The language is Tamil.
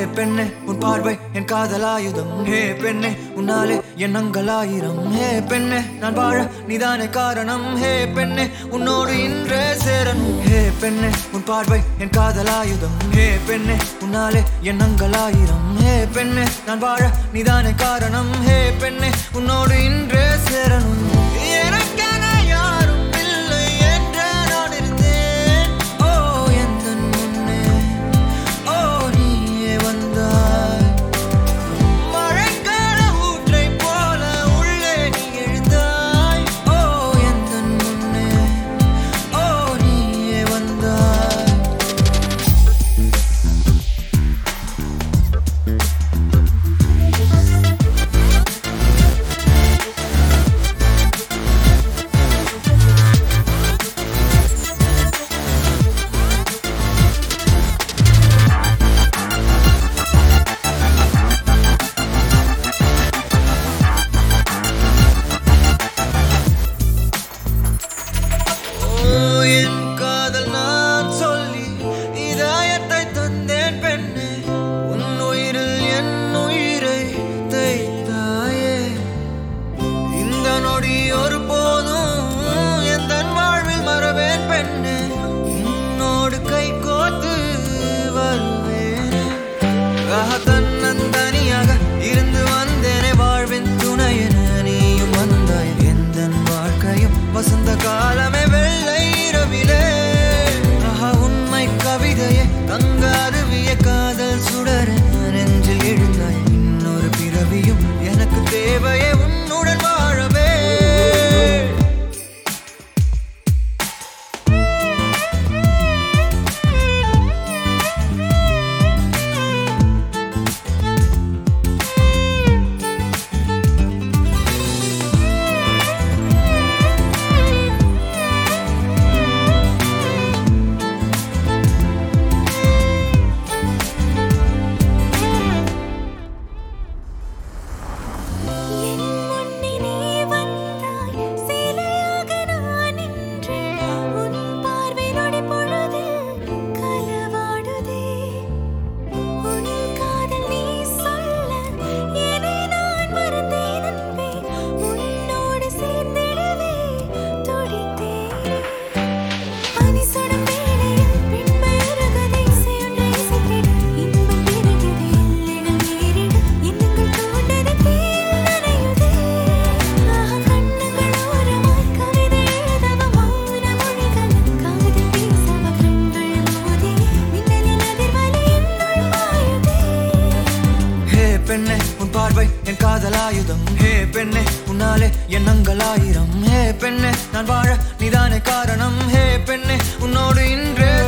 பெண்ணே உன் பார்வை என் காதலாயுதம் ஹே பெண்ணே உன்னாலே எண்ணங்கள் ஆயிரம் ஹே பெண்ணே நான் வாழ நீதானே காரணம் ஹே பெண்ணே உன்னோடு இன்றே சேரணும் ஹே பெண்ணே உன் பார்வை என் காதலாயுதம் ஹே பெண்ணே உன்னாலே எண்ணங்கள் ஆயிரம் ஹே பெண்ணே நான் வாழ நீதானே காரணம் ஹே பெண்ணே உன்னோடு இன்றே சேரணும் எனக்கென யாரும் இல்லை என்று நான் இருந்தேன் ஓ எந்தன் முன்னே ஓ நீயே வந்தாய் மழைக்கால ஊற்றைப் போல உள்ளே நீ எழுந்தாய் ஓ எந்தன் முன்னே ஓ நீயே வந்தாய் ஓ, என் காதல் நான் சொல்லி இதயத்தை தந்தேன் பெண்ணே உன் உயிரில் என் உயிரை தைத்தாயே இந்த நொடி ஒரு போதும் எந்த வாழ்வில் மறவேன் பெண்ணே உன்னோடு கை கோத்து வருவேன் ஆஹா, தன்னந்தனியாக இருந்து வந்தேனே வாழ்வின் துணையென நீயும் வந்தாய் எந்த வாழ்க்கையும் வசந்த காலமே வெள்ளை இரவிலே ஆஹா, உண்மை கவிதையே தங்க அருவிய காதல் சுடர நெஞ்சில் எழுந்தாய் இன்னொரு பிறவியும் எனக்கு தேவையே உன்னுடன் வாழவே என் முன்னே நீ வந்தாய் சிலையாக நான் நின்றேன் உன் பார்வை நொடி பொழுதில் களவாடுதே உன் காதல் நீ சொல்ல என்னை நான் மறந்தேன் அன்பே உன்னோடு சேர்ந்திடவே துடித்தேன் பனி சுடும் வேளையில் பெண்மை உருகுதே இசையொன்றை இசைத்திட இன்பம் பெருகுதே எல்லைகள் மீறிட எண்ணங்கள் தூண்டது தேல் நனையுதே ஆஹா கண்ணுகள் ஓரமாய் கவிதை எழுதவ மௌன மொழிகள் காதல் பேசவ கண்கள் மோதி மின்னலின் அதிர்வலை என்னுள் பாயுதே ஹே பெண்ணே உன் பார்வை என் காதலாயுதம் ஹே பெண்ணே உன்னாலே எண்ணங்கள் ஆயிரம் ஹே பெண்ணே நான் வாழ நீதானே காரணம் ஹே பெண்ணே உன்னோடு இன்றே